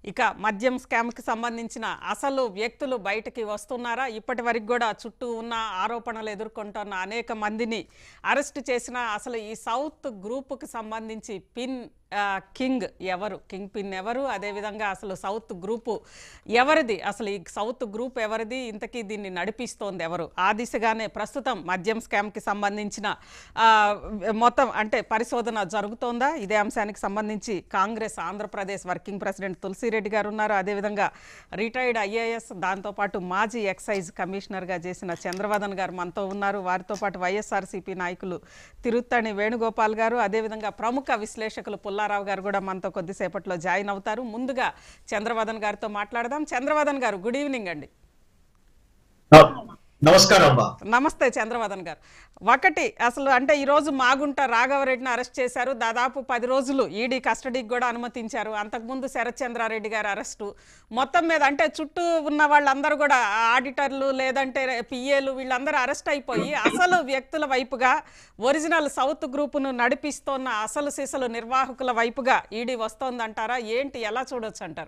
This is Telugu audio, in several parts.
ఇక మద్యం స్కామ్కి సంబంధించిన అసలు వ్యక్తులు బయటకి వస్తున్నారా ఇప్పటి వరకు కూడా చుట్టూ ఉన్న ఆరోపణలు ఎదుర్కొంటున్న అనేక మందిని అరెస్ట్ చేసిన అసలు ఈ సౌత్ గ్రూపుకి సంబంధించి పిన్ ఆ, కింగ్ ఎవరు కింగ్ పిన్ ఎవరు అదేవిధంగా అసలు సౌత్ గ్రూపు ఎవరిది అసలు ఈ సౌత్ గ్రూప్ ఎవరిది ఇంతకీ దీన్ని నడిపిస్తోంది ఎవరు ఆ దిశగానే ప్రస్తుతం మద్యం స్కామ్కి సంబంధించిన ఆ, మొత్తం అంటే పరిశోధన జరుగుతోందా ఇదే అంశానికి సంబంధించి కాంగ్రెస్ ఆంధ్రప్రదేశ్ వర్కింగ్ ప్రెసిడెంట్ తులసిరెడ్డి గారు ఉన్నారు అదేవిధంగా రిటైర్డ్ ఐఏఎస్ దాంతోపాటు మాజీ ఎక్సైజ్ కమిషనర్గా చేసిన చంద్రవదన్ గారు మనతో ఉన్నారు వారితో పాటు వైఎస్ఆర్సీపీ నాయకులు తిరుత్తణి వేణుగోపాల్ గారు అదేవిధంగా ప్రముఖ విశ్లేషకులు పుల్లారావు గారు కూడా మనతో కొద్దిసేపట్లో జాయిన్ అవుతారు ముందుగా చంద్రవదన్ గారితో మాట్లాడదాం చంద్రవదన్ గారు గుడ్ ఈవినింగ్ అండి నమస్కారం అమ్మా నమస్తే చంద్రవదన్ గారు ఒకటి అసలు అంటే ఈరోజు మాగుంట రాఘవరెడ్డిని అరెస్ట్ చేశారు దాదాపు పది రోజులు ఈడీ కస్టడీకి కూడా అనుమతించారు అంతకుముందు శరత్ చంద్రారెడ్డి గారు అరెస్టు మొత్తం మీద అంటే చుట్టూ ఉన్న వాళ్ళందరూ కూడా ఆడిటర్లు లేదంటే పిఏలు వీళ్ళందరూ అరెస్ట్ అయిపోయి అసలు వ్యక్తుల వైపుగా ఒరిజినల్ సౌత్ గ్రూపును నడిపిస్తోన్న అసలు సిసలు నిర్వాహకుల వైపుగా ఈడీ వస్తోందంటారా ఏంటి ఎలా చూడొచ్చు అంటారు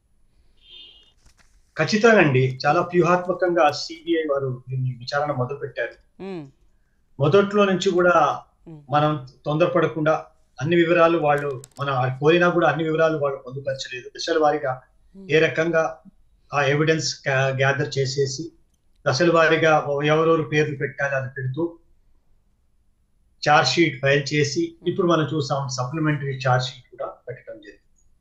ఖచ్చితంగా అండి చాలా వ్యూహాత్మకంగా సిబిఐ వారు దీన్ని విచారణ మొదలు పెట్టారు ఉమ్, మొదట్లో నుంచి కూడా ఉమ్, మనం తొందరపడకుండా అన్ని వివరాలు వాళ్ళు మన కోరినా కూడా అన్ని వివరాలు వాళ్ళు పొందుపరచలేదు దశల వారీగా ఏ రకంగా ఆ ఎవిడెన్స్ గ్యాదర్ చేసేసి దశల వారీగా ఎవరెవరు పేర్లు పెట్టాలి అది పెడుతూ చార్జ్ షీట్ ఫైల్ చేసి ఇప్పుడు మనం చూసాం సప్లిమెంటరీ చార్జ్ షీట్ కూడా పెట్టడం జరిగింది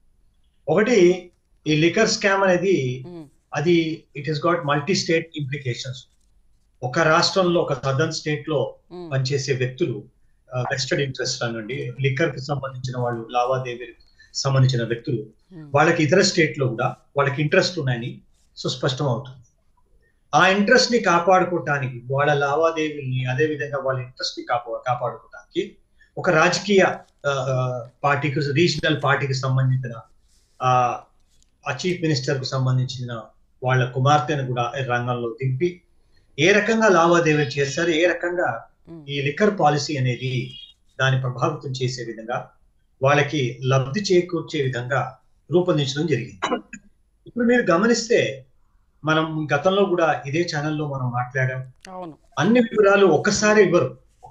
ఒకటి ఈ లికర్ స్కామ్ అనేది ఉమ్, అది it is got multi state implications ఒక రాష్ట్రంలో ఒక సదర్న్ స్టేట్ లో ఉమ్, పనిచేసే వ్యక్తులు వెస్టెడ్ ఇంట్రెస్ట్ అనండి లిక్కర్ కి సంబంధించిన వాళ్ళు లావాదేవీలకు సంబంధించిన వ్యక్తులు ఉమ్, వాళ్ళకి ఇతర స్టేట్ లో కూడా వాళ్ళకి ఇంట్రెస్ట్ ఉన్నాయని సుస్పష్టం అవుతుంది ఆ ఇంట్రెస్ట్ ని కాపాడుకోవటానికి వాళ్ళ లావాదేవీల్ని అదే విధంగా వాళ్ళ ఇంట్రెస్ట్ ని కాపా కాపాడుకోవటానికి ఒక రాజకీయ పార్టీకి రీజనల్ పార్టీకి సంబంధించిన ఆ ఆ చీఫ్ మినిస్టర్ కు సంబంధించిన వాళ్ళ కుమార్తెను కూడా ఈ రంగంలో దింపి ఏ రకంగా లావాదేవీలు చేశారు ఏ రకంగా ఉమ్, ఈ లిక్కర్ పాలసీ అనేది దాన్ని ప్రభావితం చేసే విధంగా వాళ్ళకి లబ్ధి చేకూర్చే విధంగా రూపొందించడం జరిగింది ఇప్పుడు మీరు గమనిస్తే మనం గతంలో కూడా ఇదే ఛానల్లో మనం మాట్లాడాం అవును అన్ని వివరాలు ఒక్కసారి ఇవ్వరు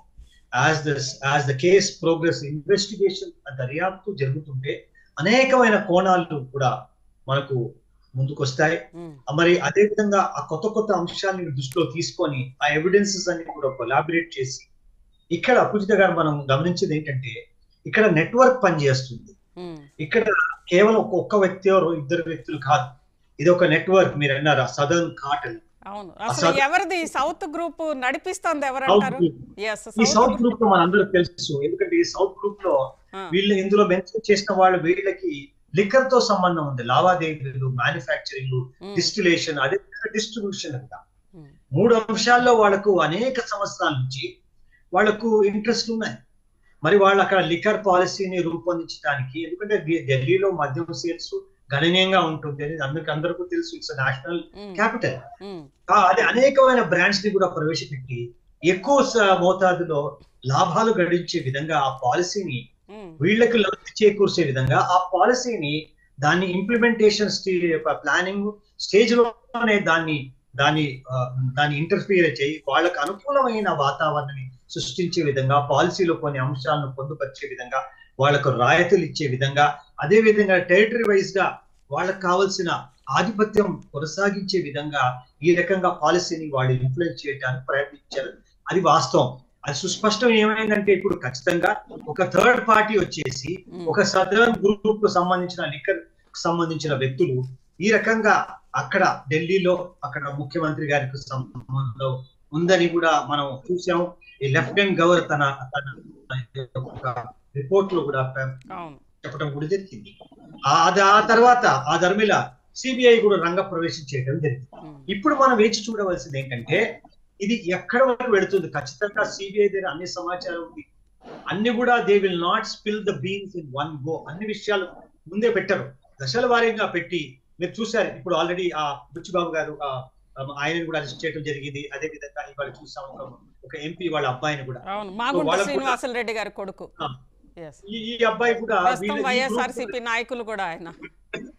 as the as the case progress investigation దర్యాప్తు జరుగుతుంటే అనేకమైన కోణాలు కూడా మనకు ముందుకొస్తాయి ఉమ్, మరి అదే విధంగా ఆ కొత్త కొత్త అంశాలను దృష్టిలో తీసుకొని ఆ ఎవిడెన్సెస్ అన్ని కూడా కొలాబరేట్ చేసి ఇక్కడ పూజిత గారు మనం గమనించేది ఏంటంటే ఇక్కడ నెట్వర్క్ పనిచేస్తుంది ఉమ్, ఇక్కడ కేవలం ఒక ఒక్క వ్యక్తి ఇద్దరు వ్యక్తులు కాదు ఇది ఒక నెట్వర్క్ మీరు అన్నారు సదర్న్ కాటన్ అవును ఆ అసలు సౌత్- ఎవరిది సౌత్ గ్రూప్ నడిపిస్తోంది ఎవరు సౌత్ అంటారు గ్రూప్ ఎస్ ఈ సౌత్ గ్రూప్ లో మనందరూ తెలుసు ఎందుకంటే ఈ సౌత్ గ్రూప్ లో వీళ్ళు ఇందులో మెన్షన్ చేసిన వాళ్ళు వీళ్ళకి లిక్కర్ తో సంబంధం ఉంది లావాదేవీలు మ్యానుఫ్యాక్చరింగ్ డిస్టిలేషన్ అదే డిస్ట్రిబ్యూషన్ అంట మూడు అంశాల్లో వాళ్ళకు అనేక సంవత్సరాల నుంచి వాళ్ళకు ఇంట్రెస్ట్ ఉన్నాయి మరి వాళ్ళు అక్కడ లిక్కర్ పాలసీని రూపొందించడానికి ఎందుకంటే ఢి- ఢిల్లీలో మద్యం సేల్స్ గణనీయంగా ఉంటుంది అని అందరికి అందరికీ తెలుసు ఇట్స్ నేషనల్ క్యాపిటల్ అది అనేకమైన బ్రాండ్స్ ని కూడా ప్రవేశపెట్టి ఎక్కువ స- మోతాదులో లాభాలు గడించే విధంగా ఆ పాలసీని వీళ్ళకి లబ్ధి చేకూర్చే విధంగా ఆ పాలసీని దాన్ని ఇంప్లిమెంటేషన్ ప్లానింగ్ స్టేజ్ లోనే దాన్ని దాన్ని ఆ, దాన్ని ఇంటర్ఫియర్ చేయి వాళ్ళకు అనుకూలమైన వాతావరణాన్ని సృష్టించే విధంగా పాలసీలో కొన్ని అంశాలను పొందుపరిచే విధంగా వాళ్ళకు రాయితీలు ఇచ్చే విధంగా అదే విధంగా టెరిటరీ వైజ్ గా వాళ్ళకు కావలసిన ఆధిపత్యం కొనసాగించే విధంగా ఈ రకంగా పాలసీని వాళ్ళు ఇన్ఫ్లుయెన్స్ చేయడానికి ప్రయత్నించారు అది వాస్తవం అది సుస్పష్టం ఏమైందంటే ఇప్పుడు ఖచ్చితంగా ఒక థర్డ్ పార్టీ వచ్చేసి ఒక సదరన్ గ్రూప్ కు సంబంధించిన లిక్కర్ సంబంధించిన వ్యక్తులు ఈ రకంగా అక్కడ ఢిల్లీలో అక్కడ ముఖ్యమంత్రి గారికి సంబంధం ఉందని కూడా మనం చూసాం ఈ లెఫ్టినెంట్ గవర్నర్ తన తన రిపోర్ట్ లో కూడా అవును చెప్పడం కూడా జరిగింది ఆ అది ఆ తర్వాత ఆ ధర్మిల సిబిఐ కూడా రంగ ప్రవేశం చేయడం జరిగింది ఉమ్, ఇప్పుడు మనం వేచి చూడవలసింది ఏంటంటే ఇది ఎక్కడ వరకు వెళుతుంది ఖచ్చితంగా సిబిఐ దగ్గర అన్ని సమాచారం ఉంది అన్ని కూడా they will not spill the beans in one go అన్ని విషయాలు ముందే పెట్టరు దశల వారీగా పెట్టి మీరు చూశారు ఇప్పుడు ఆల్రెడీ ఆ బుచ్చిబాబు గారు ఆ ఆయనను కూడా అరెస్ట్ చేయడం జరిగింది అదే విధంగా ఇవాళ చూసాం ఒక ఒక ఎంపీ వాళ్ళ అబ్బాయిని కూడా అవును మాగుంట వాళ్ళకు కూడా- శ్రీనివాసులు రెడ్డి గారి కొడుకు ఆ. ఎస్ ఈ ఈ అబ్బాయి కూడా ప్రస్తుతం వీళ్ళ- ఈ group- వైఎస్ఆర్సీపీ నాయకులు కూడా ఆయన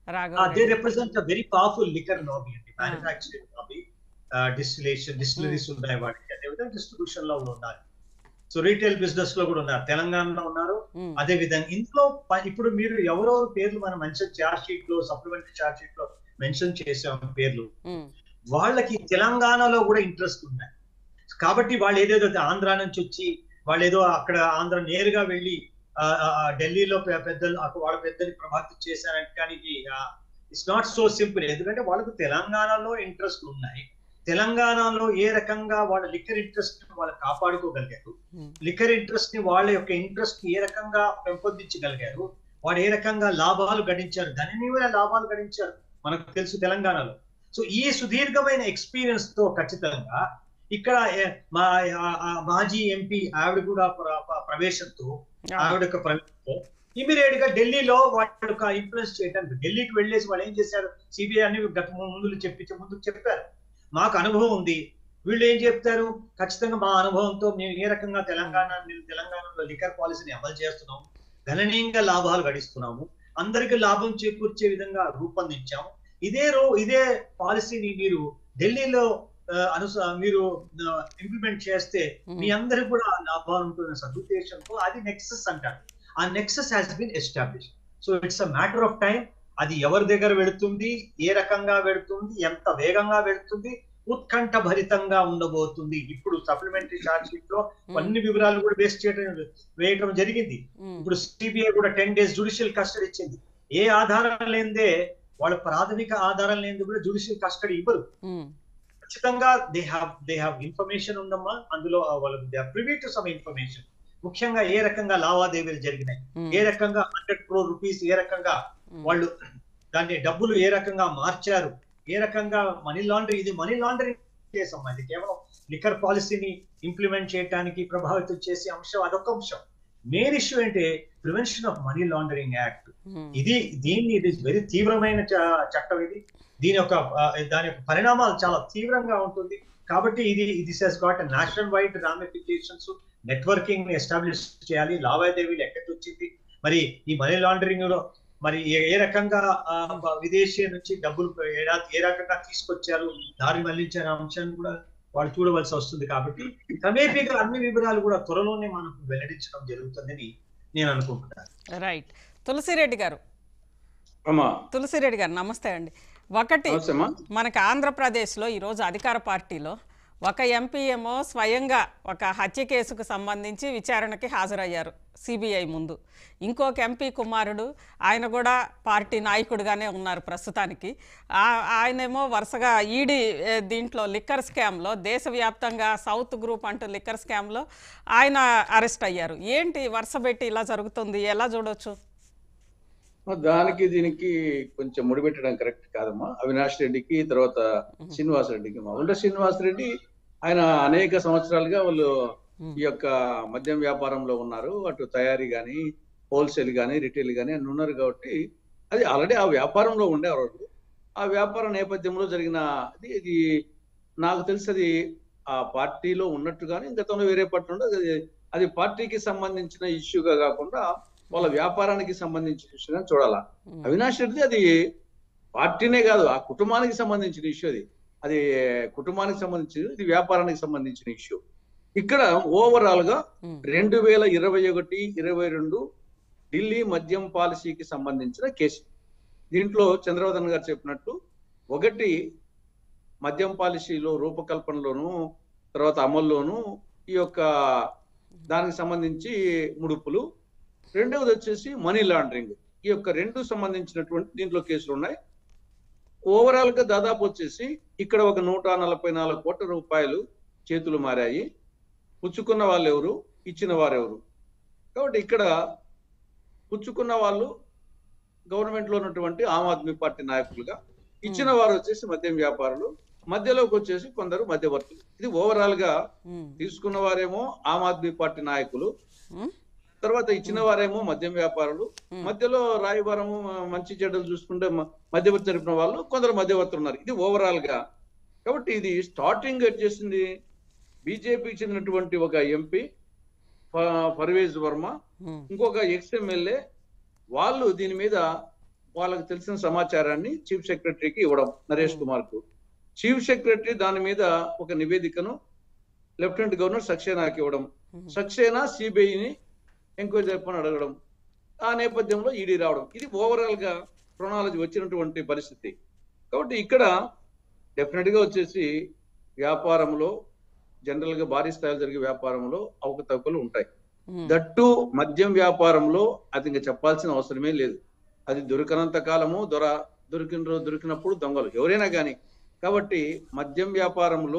Raghava they represent a very powerful liquor lobby అండి మ్యానుఫాక్చరింగ్ లాబీ డిస్టిలేషన్ డిస్టిలరీస్ ఉన్నాయి వాటికి అదేవిధంగా డిస్ట్రిబ్యూషన్ లో కూడా ఉన్నారు సో రీటైల్ బిజినెస్ లో కూడా ఉన్నారు తెలంగాణలో ఉన్నారు అదే విధంగా ఇందులో ప- ఇప్పుడు మీరు ఎవరో పేర్లు మనం మెన్షన్ చార్జ్ షీట్ లో సప్లిమెంటరీ చార్జ్ షీట్ లో మెన్షన్ చేసాం పేర్లు వాళ్ళకి తెలంగాణలో కూడా ఇంట్రెస్ట్ ఉన్నాయి కాబట్టి వాళ్ళు ఏదేదో ఆంధ్ర నుంచి వచ్చి వాళ్ళు ఏదో అక్కడ ఆంధ్ర నేరుగా వెళ్ళి ఆ, ఆ, ఆ, ఢిల్లీలో పె- పెద్దలు అక్కడ వాళ్ళ పెద్దలు ప్రభావితం చేశారనడానికి ఇట్స్ నాట్ సో సింపుల్ ఎందుకంటే వాళ్ళకు తెలంగాణలో ఇంట్రెస్ట్ ఉన్నాయి తెలంగాణలో ఏ రకంగా వాళ్ళ లిక్కర్ ఇంట్రెస్ట్ వాళ్ళు కాపాడుకోగలిగారు లిక్కర్ ఇంట్రెస్ట్ ని వాళ్ళ యొక్క ఇంట్రెస్ట్ ఏ రకంగా పెంపొందించగలిగారు వాడు ఏ రకంగా లాభాలు గడించారు గణనీయమైన లాభాలు గడించారు మనకు తెలుసు తెలంగాణలో సో ఈ సుదీర్ఘమైన ఎక్స్పీరియన్స్ తో ఖచ్చితంగా ఇక్కడ ఏ- మా ఆ- ఆ మాజీ ఎంపీ ఆవిడ కూడా ప్ర- ప్ర- ప్రవేశంతో ఆవిడ యొక్క ప్రవేశంతో ఇమీడియట్ గా ఢిల్లీలో వాళ్ళ యొక్క ఇన్ఫ్లుయెన్స్ చేయడానికి ఢిల్లీకి వెళ్ళేసి వాళ్ళు ఏం చేశారు సిబిఐ అని గత ముందు చెప్పి ముందుకు చెప్పారు మాకు అనుభవం ఉంది వీళ్ళు ఏం చెప్తారు ఖచ్చితంగా మా అనుభవంతో మేము ఏ రకంగా తెలంగాణ తెలంగాణలో లిక్కర్ పాలసీని అమలు చేస్తున్నాము గణనీయంగా లాభాలు గడిస్తున్నాము అందరికి లాభం చేకూర్చే విధంగా రూపొందించాము ఇదే రో ఇదే పాలసీని మీరు ఢిల్లీలో ఆ, అనుస మీరు ఇంప్లిమెంట్ చేస్తే మీ అందరికి కూడా లాభాలు ఉంటున్న సదుద్దేశంతో అది నెక్సెస్ అంటారు ఆ nexus has been establish so it's a matter of time అది ఎవరి దగ్గర వెళుతుంది ఏ రకంగా వెళుతుంది ఎంత వేగంగా వెళుతుంది ఉత్కంఠ భరితంగా ఉండబోతుంది ఇప్పుడు సప్లిమెంటరీ చార్జ్ షీట్ లో అన్ని వివరాలు కూడా వేస్ట్ చేయడం వేయటం జరిగింది ఇప్పుడు సిబిఐ కూడా టెన్ డేస్ జుడిషియల్ కస్టడీ ఇచ్చింది ఏ ఆధారం లేనిదే వాళ్ళ ప్రాథమిక ఆధారం లేనిది కూడా జుడిషియల్ కస్టడీ ఇవ్వరు ఖచ్చితంగా they have they have information ఉందమ్మా అందులో వాళ్ళకి they privy to some information ముఖ్యంగా ఏ రకంగా లావాదేవీలు జరిగినాయి ఏ రకంగా హండ్రెడ్ క్రో రూపీస్ ఏ రకంగా వాళ్ళు దాన్ని డబ్బులు ఏ రకంగా మార్చారు ఏ రకంగా మనీ లాండరింగ్ ఇది మనీ లాండరింగ్ కేసు అమ్మా ఇది కేవలం లిక్కర్ పాలసీని ఇంప్లిమెంట్ చేయడానికి ప్రభావితం చేసే అంశం అదొక అంశం మెయిన్ ఇష్యూ అంటే prevention of money laundering act ఇది దీన్ని ఇది వెరీ తీవ్రమైన చ- చట్టం ఇది దీని యొక్క ఆ, దాని యొక్క పరిణామాలు చాలా తీవ్రంగా ఉంటుంది కాబట్టి ఇది this has got national wide ramifications networking ని ఎస్టాబ్లిష్ చేయాలి లావాదేవీలు ఎక్కడికి వచ్చింది మరి ఈ మనీ లాండరింగ్ లో మరి ఏ ఏ రకంగా ఆ, బ- విదేశీ నుంచి డబ్బులు ఏ- ఏ రకంగా తీసుకొచ్చారు దారి మళ్లించారు అంశాన్ని కూడా వాళ్ళు చూడవలసి వస్తుంది కాబట్టి క్రమేపీగా అన్ని వివరాలు కూడా త్వరలోనే మనకు వెల్లడించడం జరుగుతుందని నేను అనుకుంటున్నాను రైట్ తులసిరెడ్డి గారు అమ్మా తులసిరెడ్డి గారు నమస్తే అండి ఒకటి నమస్తే అమ్మా మనకు ఆంధ్రప్రదేశ్లో ఈరోజు అధికార పార్టీలో ఒక ఎంపీ ఏమో స్వయంగా ఒక హత్య కేసుకు సంబంధించి విచారణకి హాజరయ్యారు సిబిఐ ముందు ఇంకొక ఎంపీ కుమారుడు ఆయన కూడా పార్టీ నాయకుడిగానే ఉన్నారు ప్రస్తుతానికి ఆ- ఆయనేమో వరుసగా ఈడీ ఏ, దీంట్లో లిక్కర్ స్కామ్లో దేశవ్యాప్తంగా సౌత్ గ్రూప్ అంటూ లిక్కర్ స్కామ్లో ఆయన అరెస్ట్ అయ్యారు ఏంటి వరుస పెట్టి ఇలా జరుగుతుంది ఎలా చూడొచ్చు దానికి దీనికి కొంచెం ముడిపెట్టడం కరెక్ట్ కాదమ్మా అవినాష్ రెడ్డికి తర్వాత శ్రీనివాస్ రెడ్డికి మా ఉండ శ్రీనివాస్ రెడ్డి ఆయన అనేక సంవత్సరాలుగా వాళ్ళు ఈ యొక్క మద్యం వ్యాపారంలో ఉన్నారు అటు తయారీ కానీ హోల్సేల్ కానీ రిటైల్ కానీ అన్ని ఉన్నారు కాబట్టి అది ఆల్రెడీ ఆ వ్యాపారంలో ఉండేవారు వాళ్ళు. ఆ వ్యాపార నేపథ్యంలో జరిగిన ఇది ఇది నాకు తెలిసి అది ఆ పార్టీలో ఉన్నట్టుగానే గతంలో వేరే పార్టీ ఉండే అది అది పార్టీకి సంబంధించిన ఇష్యూగా కాకుండా వాళ్ళ వ్యాపారానికి సంబంధించిన ఇష్యూగా చూడాలా అవినాష్ రెడ్డి అది పార్టీనే కాదు ఆ కుటుంబానికి సంబంధించిన ఇష్యూ అది అది కుటుంబానికి సంబంధించిన ఇది వ్యాపారానికి సంబంధించిన ఇష్యూ ఇక్కడ ఓవరాల్ గా ఉమ్, రెండు వేల ఇరవై ఒకటి ఇరవై రెండు ఢిల్లీ మద్యం పాలసీకి సంబంధించిన కేసు దీంట్లో చంద్రవర్ధన్ గారు చెప్పినట్టు ఒకటి మద్యం పాలసీలో రూపకల్పనలోను తర్వాత అమల్లోను ఈ యొక్క దానికి సంబంధించి ముడుపులు రెండవది వచ్చేసి మనీ లాండరింగ్ ఈ యొక్క రెండు సంబంధించినటువంటి దీంట్లో కేసులు ఉన్నాయి ఓవరాల్ గా దాదాపు వచ్చేసి ఇక్కడ ఒక నూట నలభై నాలుగు కోట్ల రూపాయలు చేతులు మారాయి పుచ్చుకున్న వాళ్ళు ఎవరు ఇచ్చిన వారు ఎవరు కాబట్టి ఇక్కడ పుచ్చుకున్న వాళ్ళు గవర్నమెంట్ లో ఉన్నటువంటి ఆమ్ ఆద్మీ పార్టీ నాయకులుగా ఇచ్చిన వారు వచ్చేసి మద్యం వ్యాపారులు మధ్యలోకి వచ్చేసి కొందరు మధ్యవర్తులు ఇది ఓవరాల్ గా ఉమ్, తీసుకున్న వారేమో ఆమ్ ఆద్మీ పార్టీ నాయకులు ఉమ్, తర్వాత ఇచ్చిన వారేమో మద్యం వ్యాపారులు ఉమ్. మధ్యలో రాయబారము మంచి చెడ్డలు చూసుకుంటే మ- మధ్యవర్తి జరిపిన వాళ్ళు కొందరు మధ్యవర్తులు ఉన్నారు ఇది ఓవరాల్ గా కాబట్టి ఇది స్టార్టింగ్ చేసింది బీజేపీకి చెందినటువంటి ఒక ఎంపీ పర్వేజ్ వర్మ ఉమ్, ఇంకొక ఎక్స్ ఎమ్మెల్యే వాళ్ళు దీని మీద వాళ్ళకి తెలిసిన సమాచారాన్ని చీఫ్ సెక్రటరీకి ఇవ్వడం నరేష్ కుమార్ కు చీఫ్ సెక్రటరీ దాని మీద ఒక నివేదికను లెఫ్టినెంట్ గవర్నర్ సక్సేనాకి ఇవ్వడం సక్సేనా సిబిఐని ఎంక్వైరీ జరపని అడగడం ఆ నేపథ్యంలో ఈడీ రావడం ఇది ఓవరాల్ గా క్రొనాలజీ వచ్చినటువంటి పరిస్థితి కాబట్టి ఇక్కడ డెఫినెట్ గా వచ్చేసి వ్యాపారంలో జనరల్ గా భారీ స్థాయిలో జరిగే వ్యాపారంలో అవకతవకలు ఉంటాయి ఉమ్, దట్టు మద్యం వ్యాపారంలో అది ఇంకా చెప్పాల్సిన అవసరమే లేదు అది దొరికినంత కాలము దొర దొరికిన రోజు దొరికినప్పుడు దొంగలు ఎవరైనా కానీ కాబట్టి మద్యం వ్యాపారంలో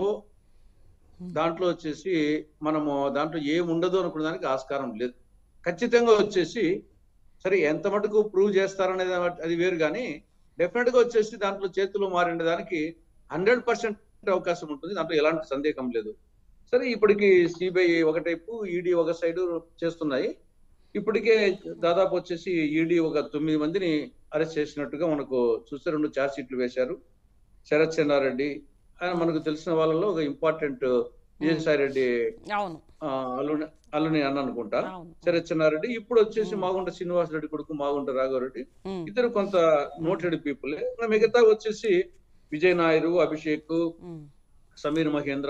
దాంట్లో వచ్చేసి మనము దాంట్లో ఏం ఉండదు అనుకునే దానికి ఆస్కారం లేదు ఖచ్చితంగా వచ్చేసి సరే ఎంత మటుకు ప్రూవ్ చేస్తారనేది అది వేరు కానీ డెఫినెట్ గా వచ్చేసి దాంట్లో చేతులు మారిన దానికి హండ్రెడ్ పర్సెంట్ అవకాశం ఉంటుంది దాంట్లో ఎలాంటి సందేహం లేదు సరే ఇప్పటికి సిబిఐ ఒకటైపు ఈడీ ఒక సైడ్ చేస్తున్నాయి ఇప్పటికే దాదాపు వచ్చేసి ఈడీ ఒక తొమ్మిది మందిని అరెస్ట్ చేసినట్టుగా మనకు చూస్తే రెండు ఛార్జ్ షీట్లు వేశారు శరత్ చెన్నారెడ్డి ఆయన మనకు తెలిసిన వాళ్ళలో ఒక ఇంపార్టెంట్ విజయసాయి రెడ్డి అవును ఆ, అల్లుని అల్లుని అన్న అనుకుంటా అవును శరత్ చెన్నారెడ్డి ఇప్పుడు వచ్చేసి Hmm. మాగుంట శ్రీనివాస్ రెడ్డి కొడుకు మాగుంట రాఘవరెడ్డి ఉమ్, ఇద్దరు కొంత నోటెడ్ పీపుల్ మిగతా వచ్చేసి విజయ్ నాయరు అభిషేక్ ఉమ్, సమీర్ మహేంద్ర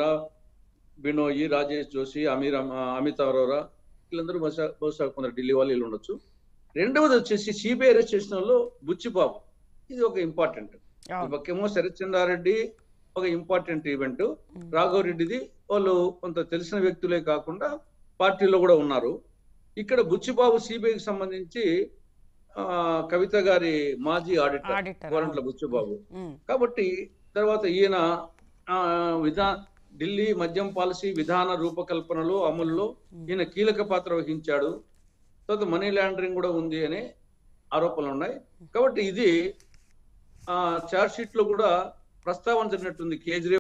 బినోయి రాజేష్ జోషి అమీర్ అమ- అమిత్ అరోరా వీళ్ళందరూ బహుశా బహుశా కొందరు ఢిల్లీ వాళ్ళు వీళ్ళు ఉండొచ్చు రెండవది వచ్చేసి సిబిఐ అరెస్ట్ చేసిన వాళ్ళు బుచ్చిబాబు ఇది ఒక ఇంపార్టెంట్ అవును పక్కేమో శరత్ చంద్రారెడ్డి ఒక ఇంపార్టెంట్ ఈవెంట్ ఉమ్, రాఘవరెడ్డిది వాళ్ళు కొంత తెలిసిన వ్యక్తులే కాకుండా పార్టీలో కూడా ఉన్నారు ఇక్కడ బుచ్చిబాబు సిబిఐకి సంబంధించి ఆ, కవిత గారి మాజీ ఆడిటర్ ఆడిటర్ గోరంట్ల అవును. బుచ్చిబాబు ఉమ్, కాబట్టి తర్వాత ఈయన ఆ, విధా ఢిల్లీ మద్యం పాలసీ విధాన రూపకల్పనలో అమలులో ఉమ్, ఈయన కీలక పాత్ర వహించాడు తర్వాత మనీ లాండరింగ్ కూడా ఉంది అనే ఆరోపణలు ఉన్నాయి కాబట్టి ఇది ఆ చార్జ్ షీట్ లో కూడా ప్రస్తావన జరిగినట్టుంది కేజ్రీవాల్